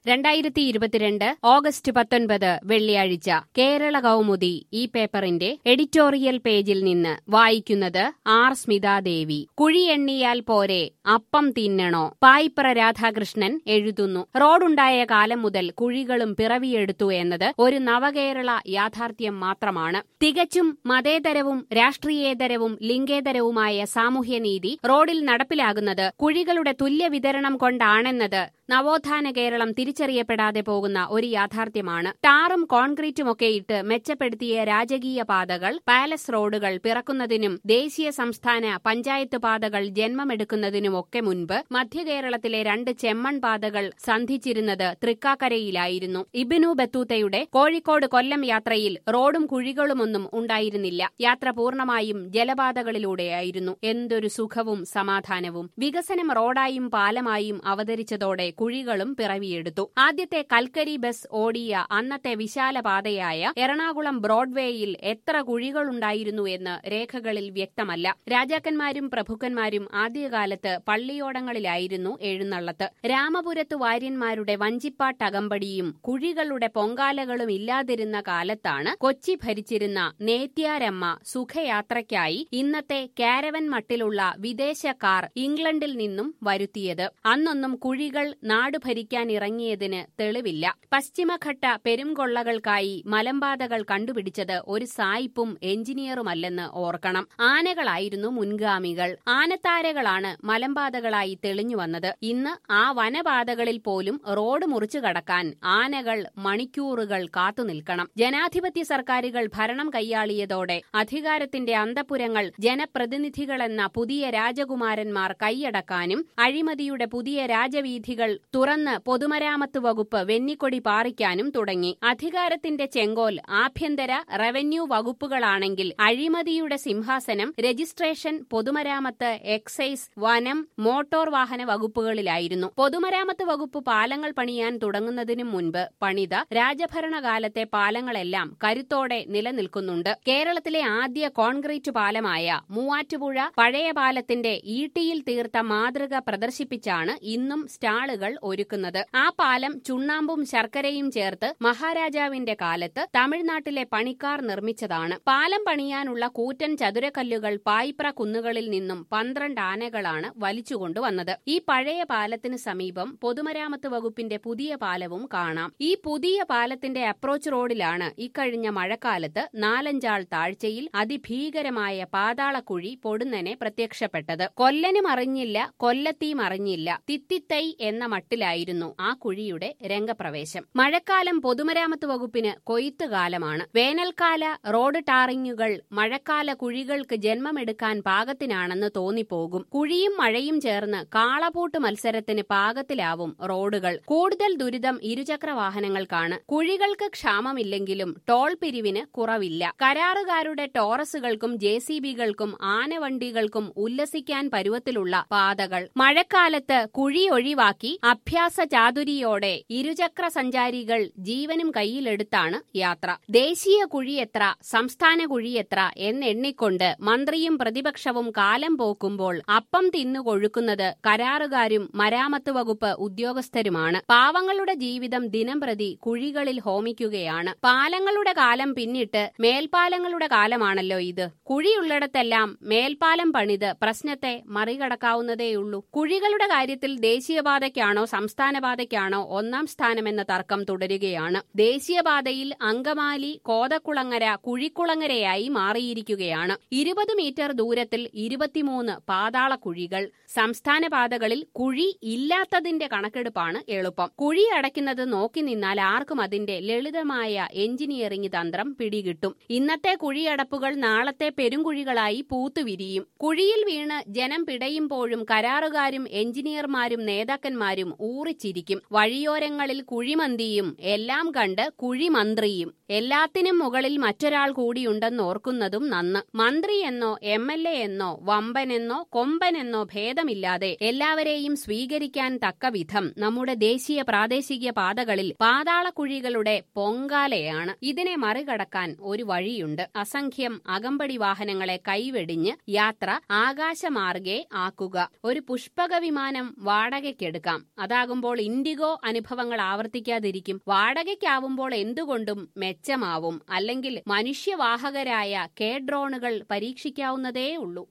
രണ്ടായിരത്തി ഇരുപത്തിരണ്ട് ഓഗസ്റ്റ് പത്തൊൻപത് വെള്ളിയാഴ്ച കേരള കൗമുദി ഈ പേപ്പറിന്റെ എഡിറ്റോറിയൽ പേജിൽ നിന്ന് വായിക്കുന്നത് ആർ സ്മിതാദേവി കുഴി എണ്ണിയാൽ പോരെ അപ്പം തിന്നണോ പായിപ്ര രാധാകൃഷ്ണൻ എഴുതുന്നു റോഡുണ്ടായ കാലം മുതൽ കുഴികളും പിറവിയെടുത്തു എന്നത് ഒരു നവകേരള യാഥാർത്ഥ്യം മാത്രമാണ് തികച്ചും മതേതരവും രാഷ്ട്രീയേതരവും ലിംഗേതരവുമായ സാമൂഹ്യനീതി റോഡിൽ നടപ്പിലാകുന്നത് കുഴികളുടെ തുല്യ വിതരണം കൊണ്ടാണെന്നത് നവോത്ഥാന കേരളം തിരിച്ചറിയപ്പെടാതെ പോകുന്ന ഒരു യാഥാർത്ഥ്യമാണ് ടാറും കോൺക്രീറ്റുമൊക്കെ ഇട്ട് മെച്ചപ്പെടുത്തിയ രാജകീയ പാതകൾ പാലസ് റോഡുകൾ പിറക്കുന്നതിനും ദേശീയ സംസ്ഥാന പഞ്ചായത്ത് പാതകൾ ജന്മമെടുക്കുന്നതിനുമൊക്കെ മുൻപ് മധ്യകേരളത്തിലെ രണ്ട് ചെമ്മൺ പാതകൾ സന്ധിച്ചിരുന്നത് തൃക്കാക്കരയിലായിരുന്നു ഇബിനു ബത്തൂത്തയുടെ കോഴിക്കോട് കൊല്ലം യാത്രയിൽ റോഡും കുഴികളുമൊന്നും ഉണ്ടായിരുന്നില്ല യാത്ര പൂർണ്ണമായും ജലപാതകളിലൂടെയായിരുന്നു എന്തൊരു സുഖവും സമാധാനവും വികസനം റോഡായും പാലമായും അവതരിച്ചതോടെ കുഴികളും പിറവിയെടുത്തു ആദ്യത്തെ കൽക്കരി ബസ് ഓടിയ അന്നത്തെ വിശാല പാതയായ എറണാകുളം ബ്രോഡ്വേയിൽ എത്ര കുഴികളുണ്ടായിരുന്നു എന്ന് രേഖകളിൽ വ്യക്തമല്ല രാജാക്കന്മാരും പ്രഭുക്കന്മാരും ആദ്യകാലത്ത് പള്ളിയോടങ്ങളിലായിരുന്നു എഴുന്നള്ളത്ത് രാമപുരത്തു വാര്യന്മാരുടെ വഞ്ചിപ്പാട്ടകമ്പടിയും കുഴികളുടെ പൊങ്കാലകളും ഇല്ലാതിരുന്ന കാലത്താണ് കൊച്ചി ഭരിച്ചിരുന്ന നേത്യാരമ്മ സുഖയാത്രയ്ക്കായി ഇന്നത്തെ കാരവൻ മട്ടിലുള്ള വിദേശ കാർ ഇംഗ്ലണ്ടിൽ നിന്നും വരുത്തിയത് അന്നൊന്നും കുഴികൾ നാട് ഭരിക്കാൻ ഇറങ്ങിയതിന് തെളിവില്ല പശ്ചിമഘട്ട പെരുംകൊള്ളകൾക്കായി മലമ്പാതകൾ കണ്ടുപിടിച്ചത് ഒരു സായിപ്പും എഞ്ചിനീയറുമല്ലെന്ന് ഓർക്കണം ആനകളായിരുന്നു മുൻഗാമികൾ ആനത്താരകളാണ് മലമ്പാതകളായി തെളിഞ്ഞു വന്നത് ഇന്ന് ആ വനപാതകളിൽ പോലും റോഡ് മുറിച്ചു കടക്കാൻ ആനകൾ മണിക്കൂറുകൾ കാത്തുനിൽക്കണം ജനാധിപത്യ സർക്കാരുകൾ ഭരണം കൈയാളിയതോടെ അധികാരത്തിന്റെ അന്തപുരങ്ങൾ ജനപ്രതിനിധികളെന്ന പുതിയ രാജകുമാരന്മാർ കൈയടക്കാനും അഴിമതിയുടെ പുതിയ രാജവീഥികൾ തുറന്ന് പൊതുമരാമത്ത് വകുപ്പ് വെന്നിക്കൊടി പാറിക്കാനും തുടങ്ങി അധികാരത്തിന്റെ ചെങ്കോൽ ആഭ്യന്തര റവന്യൂ വകുപ്പുകളാണെങ്കിൽ അഴിമതിയുടെ സിംഹാസനം രജിസ്ട്രേഷൻ പൊതുമരാമത്ത് എക്സൈസ് വനം മോട്ടോർ വാഹന വകുപ്പുകളിലായിരുന്നു പൊതുമരാമത്ത് വകുപ്പ് പാലങ്ങൾ പണിയാൻ തുടങ്ങുന്നതിനു മുൻപ് പണിത രാജഭരണകാലത്തെ പാലങ്ങളെല്ലാം കരുത്തോടെ നിലനിൽക്കുന്നുണ്ട് കേരളത്തിലെ ആദ്യ കോൺക്രീറ്റ് പാലമായ മൂവാറ്റുപുഴ പഴയ പാലത്തിന്റെ ഈട്ടിയിൽ തീർത്ത മാതൃക പ്രദർശിപ്പിച്ചാണ് ഇന്നും സ്റ്റാളുകൾ ഒരുക്കുന്നത് ആ പാലം ചുണ്ണാമ്പും ശർക്കരയും ചേർത്ത് മഹാരാജാവിന്റെ കാലത്ത് തമിഴ്നാട്ടിലെ പണിക്കാർ നിർമ്മിച്ചതാണ് പാലം പണിയാനുള്ള കൂറ്റൻ ചതുരക്കല്ലുകൾ പായിപ്ര കുന്നുകളിൽ നിന്നും പന്ത്രണ്ട് ആനകളാണ് വലിച്ചുകൊണ്ടുവന്നത് ഈ പഴയ പാലത്തിന് സമീപം പൊതുമരാമത്ത് വകുപ്പിന്റെ പുതിയ പാലവും കാണാം ഈ പുതിയ പാലത്തിന്റെ അപ്രോച്ച് റോഡിലാണ് ഇക്കഴിഞ്ഞ മഴക്കാലത്ത് നാലഞ്ചാൾ താഴ്ചയിൽ അതിഭീകരമായ പാതാളക്കുഴി പൊടുന്നനെ പ്രത്യക്ഷപ്പെട്ടത് കൊല്ലനും അറിഞ്ഞില്ല കൊല്ലത്തിയും അറിഞ്ഞില്ല തിത്തിത്തൈ എന്ന മട്ടിലായിരുന്നു ആ കുഴിയുടെ രംഗപ്രവേശം മഴക്കാലം പൊതുമരാമത്ത് വകുപ്പിന് കൊയ്ത്തുകാലമാണ് വേനൽക്കാല റോഡ് ടാറിങ്ങുകൾ മഴക്കാല കുഴികൾക്ക് ജന്മമെടുക്കാൻ പാകത്തിനാണെന്ന് തോന്നിപ്പോകും കുഴിയും മഴയും ചേർന്ന് കാളപൂട്ട് മത്സരത്തിന് പാകത്തിലാവും റോഡുകൾ കൂടുതൽ ദുരിതം ഇരുചക്ര വാഹനങ്ങൾക്കാണ് കുഴികൾക്ക് ക്ഷാമമില്ലെങ്കിലും ടോൾ പിരിവിന് കുറവില്ല കരാറുകാരുടെ ടോറസുകൾക്കും ജെ സി ബികൾക്കും ആനവണ്ടികൾക്കും ഉല്ലസിക്കാൻ പരുവത്തിലുള്ള പാതകൾ മഴക്കാലത്ത് കുഴി ഒഴിവാക്കി അഭ്യാസ ചാതുരിയോടെ ഇരുചക്ര സഞ്ചാരികൾ ജീവനും കയ്യിലെടുത്താണ് യാത്ര ദേശീയ കുഴിയെത്ര സംസ്ഥാന കുഴിയെത്ര എന്നെണ്ണിക്കൊണ്ട് മന്ത്രിയും പ്രതിപക്ഷവും കാലം പോക്കുമ്പോൾ അപ്പം തിന്നുകൊഴുക്കുന്നത് കരാറുകാരും മരാമത്ത് വകുപ്പ് ഉദ്യോഗസ്ഥരുമാണ് പാവങ്ങളുടെ ജീവിതം ദിനംപ്രതി കുഴികളിൽ ഹോമിക്കുകയാണ് പാലങ്ങളുടെ കാലം പിന്നിട്ട് മേൽപ്പാലങ്ങളുടെ കാലമാണല്ലോ ഇത് കുഴിയുള്ളിടത്തെല്ലാം മേൽപ്പാലം പണിത് പ്രശ്നത്തെ മറികടക്കാവുന്നതേയുള്ളൂ കുഴികളുടെ കാര്യത്തിൽ ദേശീയപാതയ്ക്കാണോ സംസ്ഥാനപാതയ്ക്കാണോ ഒന്നാം സ്ഥാനമെന്ന തർക്കം തുടരുകയാണ് ദേശീയപാതയിൽ അങ്കമാലി കോതക്കുളങ്ങര കുഴിക്കുളങ്ങരയായി മാറിയിരിക്കുകയാണ് ഇരുപത് മീറ്റർ ദൂരത്തിൽ ഇരുപത്തിമൂന്ന് പാതാള കുഴികൾ സംസ്ഥാന പാതകളിൽ കുഴി ഇല്ലാത്തതിന്റെ കണക്കെടുപ്പാണ് എളുപ്പം കുഴി അടയ്ക്കുന്നത് നോക്കി നിന്നാൽ ആർക്കും അതിന്റെ ലളിതമായ എഞ്ചിനീയറിംഗ് തന്ത്രം പിടികിട്ടും ഇന്നത്തെ കുഴിയടപ്പുകൾ നാളത്തെ പെരുങ്കുഴികളായി പൂത്തുവിരിയും കുഴിയിൽ വീണ് ജനം പിടയുമ്പോഴും കരാറുകാരും എഞ്ചിനീയർമാരും നേതാക്കന്മാരും ഊറിച്ചിരിക്കും വഴിയോരങ്ങളിൽ കുഴിമന്തിയും എല്ലാം കണ്ട് കുഴിമന്ത്രിയും എല്ലാത്തിനും മുകളിൽ മറ്റൊരാൾ കൂടിയുണ്ടെന്നോർക്കുന്നതും നന്ന് മന്ത്രി എന്നോ എം എൽ എ എന്നോ വമ്പനെന്നോ കൊമ്പനെന്നോ ഭേദമില്ലാതെ എല്ലാവരെയും സ്വീകരിക്കാൻ തക്കവിധം നമ്മുടെ ദേശീയ പ്രാദേശിക പാതകളിൽ പാതാളക്കുഴികളുടെ പൊങ്കാലയാണ് ഇതിനെ മറികടക്കാൻ ഒരു വഴിയുണ്ട് അസംഖ്യം അകമ്പടി വാഹനങ്ങളെ കൈവെടിഞ്ഞ് യാത്ര ആകാശമാർഗെ ആക്കുക ഒരു പുഷ്പക വിമാനം വാടകയ്ക്കെടുക്കാം അതാകുമ്പോൾ ഇൻഡിഗോ അനുഭവങ്ങൾ ആവർത്തിക്കാതിരിക്കും വാടകയ്ക്കാവുമ്പോൾ എന്തുകൊണ്ടും മെച്ചമാവും അല്ലെങ്കിൽ മനുഷ്യവാഹകരായ കെ ഡ്രോണുകൾ പരീക്ഷിക്കാവുന്നതേ ഉള്ളൂ